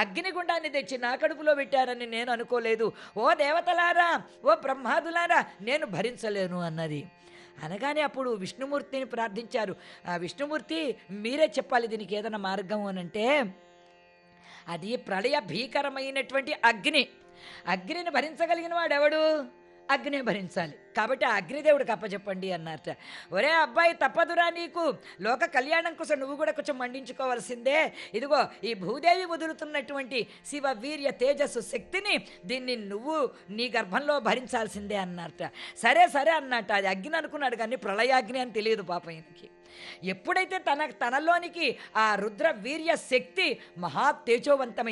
అగ్నిగుండాన్ని తెచ్చి నా కడుపులో పెట్టారని నేను అనుకోలేదు ఓ దేవతలారా ఓ బ్రహ్మాదులారా నేను భరించలేను అన్నది అనగానే అప్పుడు విష్ణుమూర్తిని ప్రార్థించారు ఆ విష్ణుమూర్తి మీరే చెప్పాలి దీనికి ఏదైనా మార్గం అని అంటే అది ప్రళయ భీకరమైనటువంటి అగ్ని అగ్నిని భరించగలిగిన వాడెవడు అగ్ని భరించాలి కాబట్టి ఆ అగ్నిదేవుడికి అప్పచెప్పండి అన్నారట ఒరే అబ్బాయి తప్పదురా నీకు లోక కళ్యాణం కోసం నువ్వు కూడా కొంచెం మండించుకోవాల్సిందే ఇదిగో ఈ భూదేవి వదులుతున్నటువంటి శివ వీర్య తేజస్సు శక్తిని దీన్ని నువ్వు నీ గర్భంలో భరించాల్సిందే అన్నారట సరే సరే అన్నట్టు అది అగ్ని అనుకున్నాడు కానీ ప్రళయాగ్ని అని తెలియదు పాప ఈయనకి ఎప్పుడైతే తన తనలోనికి ఆ రుద్ర వీర్య శక్తి మహా తేజోవంతమైన